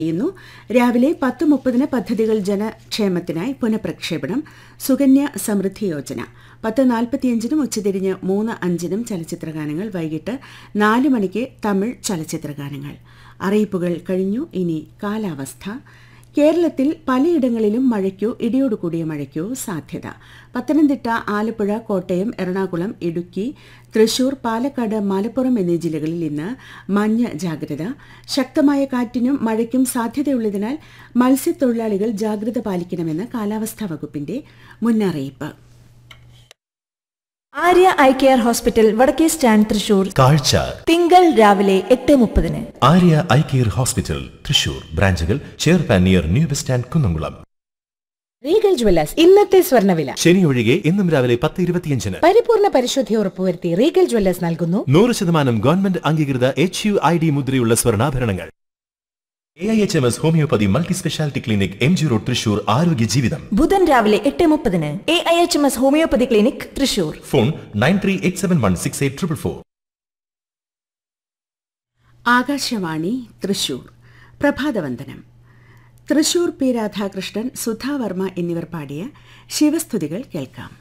ചെയ്യുന്നു രാവിലെ പത്ത് മുപ്പതിന് പദ്ധതികൾ ജനക്ഷേമത്തിനായി പുനഃപ്രക്ഷേപണം സുകന്യ സമൃദ്ധി യോജന പത്ത് നാൽപ്പത്തിയഞ്ചിനും ഉച്ചതിരിഞ്ഞ് മൂന്ന് അഞ്ചിനും ചലച്ചിത്രഗാനങ്ങൾ വൈകിട്ട് നാല് മണിക്ക് തമിഴ് ചലച്ചിത്രഗാനങ്ങൾ അറിയിപ്പുകൾ കഴിഞ്ഞു ഇനി കാലാവസ്ഥ കേരളത്തിൽ പലയിടങ്ങളിലും മഴയ്ക്കോ ഇടിയോടുകൂടിയ മഴയ്ക്കോ സാധ്യത പത്തനംതിട്ട ആലപ്പുഴ കോട്ടയം എറണാകുളം ഇടുക്കി തൃശൂർ പാലക്കാട് മലപ്പുറം എന്നീ ജില്ലകളിൽ ഇന്ന് മഞ്ഞ ജാഗ്രത ശക്തമായ കാറ്റിനും മഴയ്ക്കും സാധ്യതയുള്ളതിനാൽ മത്സ്യത്തൊഴിലാളികൾ ജാഗ്രത പാലിക്കണമെന്ന് കാലാവസ്ഥാ വകുപ്പിന്റെ മുന്നറിയിപ്പ് Arya eye care hospital Vadakke stand Thrissur കാഴ്ച തിങ്കൾ രാവിലെ എട്ട് മുപ്പതിന് Arya eye care hospital Thrissur ബ്രാഞ്ചുകൾ ചെയർപാൻ near new bus stand Kunnamkulam Regal jewellers ഇന്നത്തെ സ്വർണ്ണവില ശനി ഒഴികെ ഇന്നും രാവിലെ പത്ത് ഇരുപത്തിയഞ്ചിന് പരിപൂർണ പരിശുദ്ധി ഉറപ്പുവരുത്തി റീഗൽ ജ്വല്ലേഴ്സ് നൽകുന്നു നൂറ് ശതമാനം ഗവൺമെന്റ് അംഗീകൃത എച്ച് യു ഐ ഡി മുദ്രയുള്ള സ്വർണ്ണാഭരണങ്ങൾ A I H M S homoeopathy multi speciality clinic M G road Thrissur ആരോഗ്യ ജീവിതം ബുധൻ രാവിലെ എട്ട് മുപ്പതിന് A I H M S homoeopathy clinic Thrissur phone nine three eight seven one six eight triple four Akashvani Thrissur പ്രഭാതവന്ദനം Thrissur P Radhakrishnan Sudhavarma എന്നിവർ പാടിയ ശിവസ്തുതികൾ കേൾക്കാം